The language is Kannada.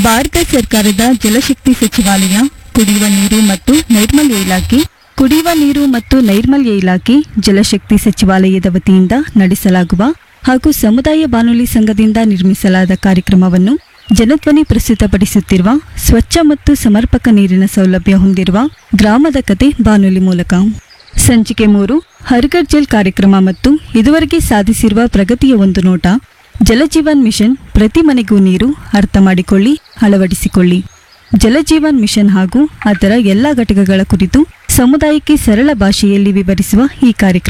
ಭಾರತ ಸರ್ಕಾರದ ಜಲಶಕ್ತಿ ಸಚಿವಾಲಯ ಕುಡಿಯುವ ನೀರು ಮತ್ತು ನೈರ್ಮಲ್ಯ ಇಲಾಖೆ ಕುಡಿಯುವ ನೀರು ಮತ್ತು ನೈರ್ಮಲ್ಯ ಇಲಾಖೆ ಜಲಶಕ್ತಿ ಸಚಿವಾಲಯದ ವತಿಯಿಂದ ನಡೆಸಲಾಗುವ ಹಾಗೂ ಸಮುದಾಯ ಬಾನುಲಿ ಸಂಘದಿಂದ ನಿರ್ಮಿಸಲಾದ ಕಾರ್ಯಕ್ರಮವನ್ನು ಜನಧ್ವನಿ ಪ್ರಸ್ತುತಪಡಿಸುತ್ತಿರುವ ಸ್ವಚ್ಛ ಮತ್ತು ಸಮರ್ಪಕ ನೀರಿನ ಸೌಲಭ್ಯ ಹೊಂದಿರುವ ಗ್ರಾಮದ ಕತೆ ಬಾನುಲಿ ಮೂಲಕ ಸಂಚಿಕೆ ಮೂರು ಹರ್ಗರ್ ಜಲ್ ಕಾರ್ಯಕ್ರಮ ಮತ್ತು ಇದುವರೆಗೆ ಸಾಧಿಸಿರುವ ಪ್ರಗತಿಯ ಒಂದು ನೋಟ ಜಲಜೀವನ್ ಮಿಷನ್ ಪ್ರತಿ ಮನೆಗೂ ನೀರು ಅರ್ಥ ಮಾಡಿಕೊಳ್ಳಿ ಅಳವಡಿಸಿಕೊಳ್ಳಿ ಜಲಜೀವನ್ ಮಿಷನ್ ಹಾಗೂ ಅದರ ಎಲ್ಲ ಘಟಕಗಳ ಕುರಿತು ಸಮುದಾಯಕ್ಕೆ ಸರಳ ಭಾಷೆಯಲ್ಲಿ ವಿವರಿಸುವ ಈ ಕಾರ್ಯಕ್ರಮ